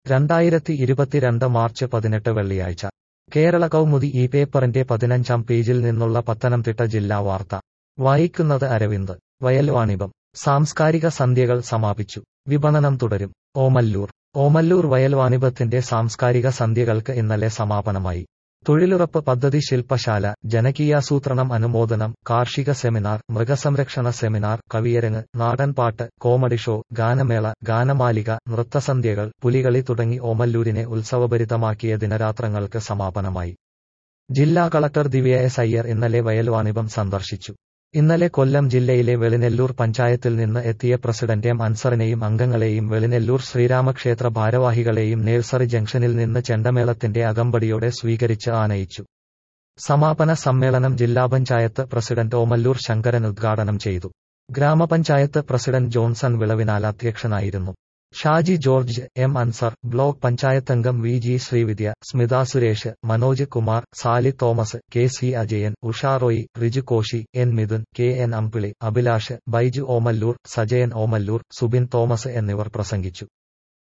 രണ്ടായിരത്തി ഇരുപത്തിരണ്ട് മാർച്ച് പതിനെട്ട് വെള്ളിയാഴ്ച കേരള കൗമുദി ഈ പേപ്പറിന്റെ പതിനഞ്ചാം പേജിൽ നിന്നുള്ള പത്തനംതിട്ട ജില്ലാ വാർത്ത വായിക്കുന്നത് അരവിന്ദ് വയൽവാണിഭം സാംസ്കാരിക സന്ധ്യകൾ സമാപിച്ചു വിപണനം തുടരും ഓമല്ലൂർ ഓമല്ലൂർ വയൽവാണിഭത്തിന്റെ സാംസ്കാരിക സന്ധ്യകൾക്ക് ഇന്നലെ സമാപനമായി തൊഴിലുറപ്പ് പദ്ധതി ശില്പശാല ജനകീയാസൂത്രണം അനുമോദനം കാർഷിക സെമിനാർ മൃഗസംരക്ഷണ സെമിനാർ കവിയരങ്ങ് നാടൻപാട്ട് കോമഡി ഷോ ഗാനമേള ഗാനമാലിക നൃത്തസന്ധ്യകൾ പുലികളി തുടങ്ങി ഓമല്ലൂരിനെ ഉത്സവഭരിതമാക്കിയ ദിനരാത്രങ്ങൾക്ക് സമാപനമായി ജില്ലാ കളക്ടർ ദിവ്യ എസ് അയ്യർ ഇന്നലെ വയൽവാണിഭം സന്ദർശിച്ചു ഇന്നലെ കൊല്ലം ജില്ലയിലെ വെളിനെല്ലൂർ പഞ്ചായത്തിൽ നിന്ന് എത്തിയ പ്രസിഡന്റ് എം അൻസറിനെയും അംഗങ്ങളെയും വെളിനെല്ലൂർ ശ്രീരാമക്ഷേത്ര ഭാരവാഹികളെയും നേഴ്സറി ജംഗ്ഷനിൽ നിന്ന് ചെണ്ടമേളത്തിന്റെ അകമ്പടിയോടെ സ്വീകരിച്ച് ആനയിച്ചു സമാപന സമ്മേളനം ജില്ലാ പഞ്ചായത്ത് പ്രസിഡന്റ് ഓമല്ലൂർ ശങ്കരൻ ഉദ്ഘാടനം ചെയ്തു ഗ്രാമപഞ്ചായത്ത് പ്രസിഡന്റ് ജോൺസൺ വിളവിനാൽ അധ്യക്ഷനായിരുന്നു ഷാജി ജോർജ് എം അൻസർ ബ്ലോക്ക് പഞ്ചായത്തംഗം V G Srividya Smitha Suresh Manoj Kumar Sally Thomas K C Ajayan Usharoy Riju Koshy N Mithun K N Ambili Abhilash Baiju Omallur Sajayan Omallur Subin Thomas എന്നിവർ പ്രസംഗിച്ചു